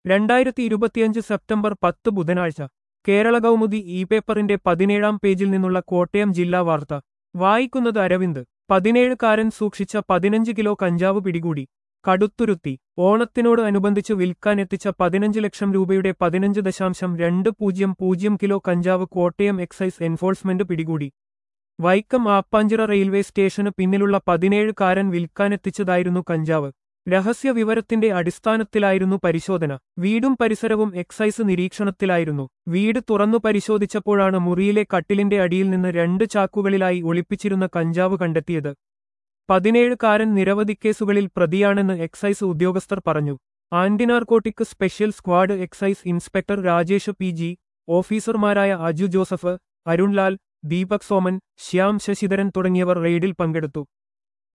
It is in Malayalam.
രണ്ടായിരത്തി ഇരുപത്തിയഞ്ച് സെപ്റ്റംബർ പത്ത് ബുധനാഴ്ച കേരള കൗമുദി ഇ പേപ്പറിന്റെ പതിനേഴാം പേജിൽ നിന്നുള്ള കോട്ടയം ജില്ലാ വാർത്ത വായിക്കുന്നത് അരവിന്ദ് പതിനേഴുകാരൻ സൂക്ഷിച്ച പതിനഞ്ച് കിലോ കഞ്ചാവ് പിടികൂടി കടുത്തുരുത്തി ഓണത്തിനോട് അനുബന്ധിച്ച് വിൽക്കാനെത്തിച്ച പതിനഞ്ച് ലക്ഷം രൂപയുടെ പതിനഞ്ച് ദശാംശം രണ്ട് പൂജ്യം പൂജ്യം കിലോ കഞ്ചാവ് കോട്ടയം എക്സൈസ് എൻഫോഴ്സ്മെന്റ് പിടികൂടി വൈക്കം ആപ്പാഞ്ചിറ റെയിൽവേ സ്റ്റേഷന് പിന്നിലുള്ള പതിനേഴുകാരൻ വിൽക്കാനെത്തിച്ചതായിരുന്നു കഞ്ചാവ് രഹസ്യ വിവരത്തിന്റെ അടിസ്ഥാനത്തിലായിരുന്നു പരിശോധന വീടും പരിസരവും എക്സൈസ് നിരീക്ഷണത്തിലായിരുന്നു വീട് തുറന്നു പരിശോധിച്ചപ്പോഴാണ് മുറിയിലെ കട്ടിലിന്റെ അടിയിൽ നിന്ന് രണ്ട് ചാക്കുകളിലായി ഒളിപ്പിച്ചിരുന്ന കഞ്ചാവ് കണ്ടെത്തിയത് പതിനേഴുകാരൻ നിരവധി കേസുകളിൽ പ്രതിയാണെന്ന് എക്സൈസ് ഉദ്യോഗസ്ഥർ പറഞ്ഞു antinarcotic special squad excise inspector Rajesh P G ഓഫീസർമാരായ അജു ജോസഫ് അരുൺലാൽ ദീപക് സോമൻ ശ്യാം ശശിധരൻ തുടങ്ങിയവർ റെയ്ഡിൽ പങ്കെടുത്തു